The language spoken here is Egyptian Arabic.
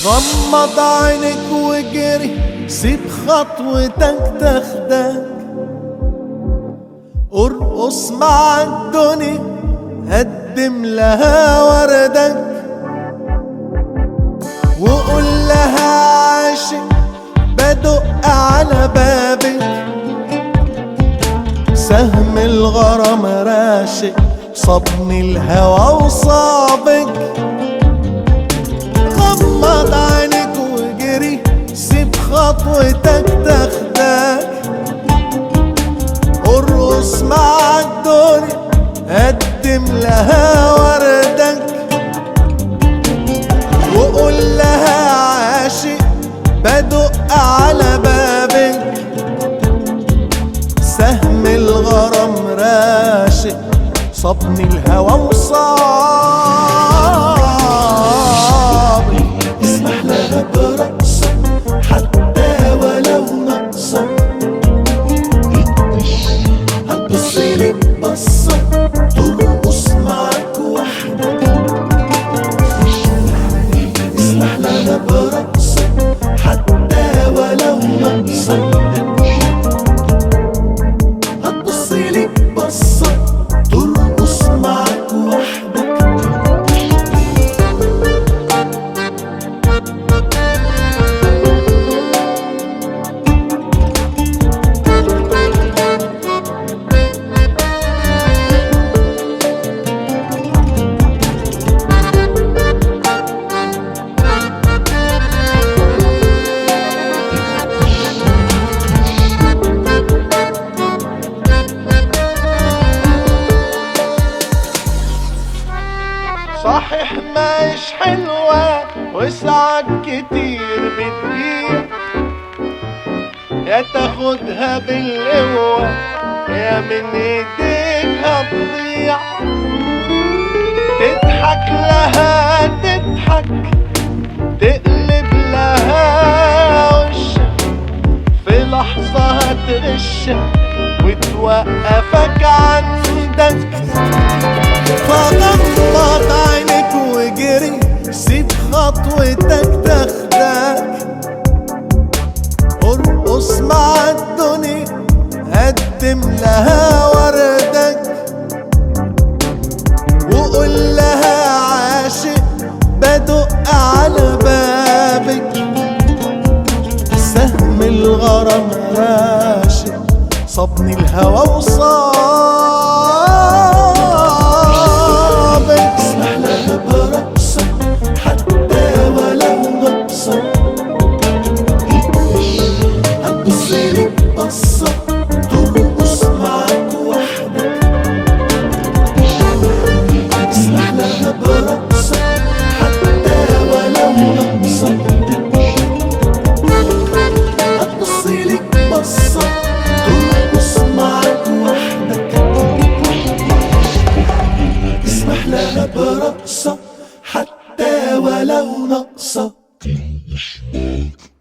غمض عينك وجري سيب خطوتك تاخدك ارقص مع الدنيا قدم لها وردك وقول لها عاشق بدق على بابك سهم الغرام راشق صبني الهوى وصابك غمض عينك وجري سيب خطوتك تاخدك ارقص مع الدنيا قدم لها وردك وقول لها عاشق بدق على بابك سهم الغرام راشق صبني الهوى وصابي اسمح لها برقصة حتى ولو نقصة هتبصيلي بصة ترقص معاك وحدك اسمح لها برقصة حتى ولو نقصة هتبصيلي بصة ترقص معاك وحدك صحيح مش حلوة وسعك كتير بتضيع يا تاخدها بالقوة يا من ايديك هتضيع تضحك لها تضحك تقلب لها وشك في لحظة هتغشك وتوقفك عندك فغمض عينك وجري سيب خطوتك تاخدك ارقص مع الدنيا قدم لها وردك وقول لها عاشق بدق على بابك سهم الغرام راشق صبني الهوى وصابك اسمح لها برقصة حتى ولو نقصة هتبصيلي بصة ترقص معاك وحدك اسمح لها برقصة حتى ولو نقصة هتبصيلي بصة ترقص معاك وحدك اسمح لها برقصة حتى ولو نقصة